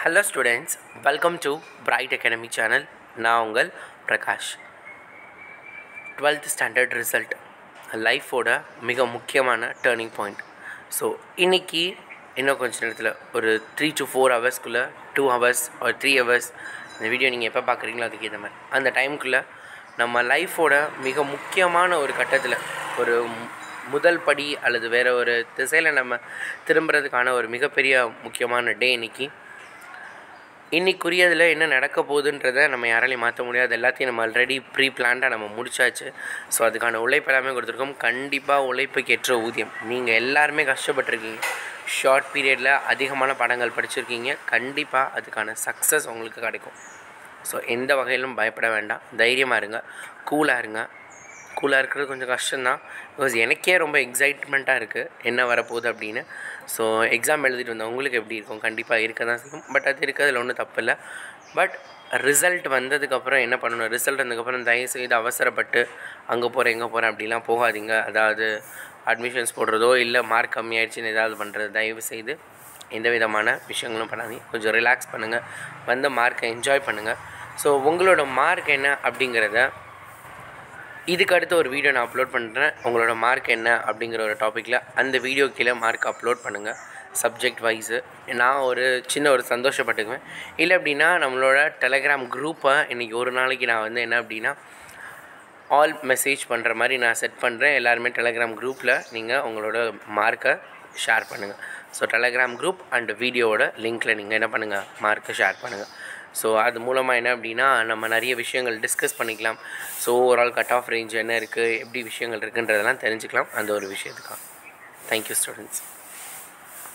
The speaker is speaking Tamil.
hello students welcome to bright academy channel நான் உங்கள் பிரகாஷ் டுவெல்த் ஸ்டாண்டர்ட் ரிசல்ட் லைஃபோட மிக முக்கியமான டேர்னிங் பாயிண்ட் ஸோ இன்றைக்கி இன்னும் கொஞ்ச நேரத்தில் ஒரு த்ரீ டு ஃபோர் ஹவர்ஸ்க்குள்ளே டூ ஹவர்ஸ் ஒரு த்ரீ ஹவர்ஸ் இந்த வீடியோ நீங்கள் எப்போ பார்க்குறீங்களோ அதுக்கு ஏற்ற மாதிரி அந்த டைமுக்குள்ளே நம்ம லைஃபோட மிக முக்கியமான ஒரு கட்டத்தில் ஒரு மு- முதல் படி அல்லது வேறு ஒரு திசையில் நம்ம திரும்புறதுக்கான ஒரு மிகப்பெரிய முக்கியமான டே இன்னைக்கு இன்னைக்குரியதில் என்ன நடக்க போகுதுன்றதை நம்ம யாராலையும் மாற்ற முடியாது எல்லாத்தையும் நம்ம ஆல்ரெடி ப்ரீ பிளான்டாக நம்ம முடிச்சாச்சு ஸோ அதுக்கான உழைப்பு எல்லாமே கொடுத்துருக்கோம் கண்டிப்பாக உழைப்புக்கு ஏற்ற ஊதியம் நீங்கள் எல்லாருமே கஷ்டப்பட்டிருக்கீங்க ஷார்ட் பீரியடில் அதிகமான படங்கள் படிச்சிருக்கீங்க கண்டிப்பாக அதுக்கான சக்ஸஸ் உங்களுக்கு கிடைக்கும் ஸோ எந்த வகையிலும் பயப்பட வேண்டாம் தைரியமாக இருங்க கூலாக இருங்க கூலாக இருக்கிறது கொஞ்சம் கஷ்டம்தான் பிகாஸ் எனக்கே ரொம்ப எக்ஸைட்மெண்ட்டாக இருக்குது என்ன வரப்போகுது அப்படின்னு ஸோ எக்ஸாம் எழுதிட்டு வந்தேன் உங்களுக்கு எப்படி இருக்கும் கண்டிப்பாக இருக்க தான் செய்யும் பட் அது இருக்கிறதுல ஒன்றும் தப்பு இல்லை பட் ரிசல்ட் வந்ததுக்கப்புறம் என்ன பண்ணணும் ரிசல்ட் வந்ததுக்கப்புறம் தயவுசெய்து அவசரப்பட்டு அங்கே போகிறேன் எங்கே போகிறேன் அப்படிலாம் போகாதீங்க அதாவது அட்மிஷன்ஸ் போடுறதோ இல்லை மார்க் கம்மியாயிடுச்சுன்னு ஏதாவது பண்ணுறது தயவு செய்து எந்த விதமான விஷயங்களும் பண்ணாதீங்க கொஞ்சம் ரிலாக்ஸ் பண்ணுங்கள் வந்த மார்க்கை என்ஜாய் பண்ணுங்கள் ஸோ உங்களோட மார்க் என்ன அப்படிங்கிறத இதுக்கு அடுத்து ஒரு வீடியோ நான் அப்லோட் பண்ணுறேன் உங்களோட மார்க் என்ன அப்படிங்கிற ஒரு டாப்பிக்கில் அந்த வீடியோ கீழே மார்க் அப்லோட் பண்ணுங்கள் சப்ஜெக்ட் வைஸு நான் ஒரு சின்ன ஒரு சந்தோஷப்பட்டுக்குவேன் இல்லை அப்படின்னா நம்மளோட டெலகிராம் குரூப்பை இன்றைக்கி ஒரு நாளைக்கு நான் வந்து என்ன அப்படின்னா ஆல் மெசேஜ் பண்ணுற மாதிரி நான் செட் பண்ணுறேன் எல்லாருமே டெலகிராம் குரூப்பில் நீங்கள் உங்களோட மார்க்கை ஷேர் பண்ணுங்கள் ஸோ டெலகிராம் குரூப் அண்ட் வீடியோவோட லிங்க்கில் நீங்கள் என்ன பண்ணுங்கள் மார்க்கை ஷேர் பண்ணுங்கள் ஸோ அது மூலமாக என்ன அப்படின்னா நம்ம நிறைய விஷயங்கள் டிஸ்கஸ் பண்ணிக்கலாம் so overall cut off range என்ன இருக்குது எப்படி விஷயங்கள் இருக்குன்றதெல்லாம் தெரிஞ்சுக்கலாம் அந்த ஒரு விஷயத்துக்காக தேங்க்யூ ஸ்டூடெண்ட்ஸ்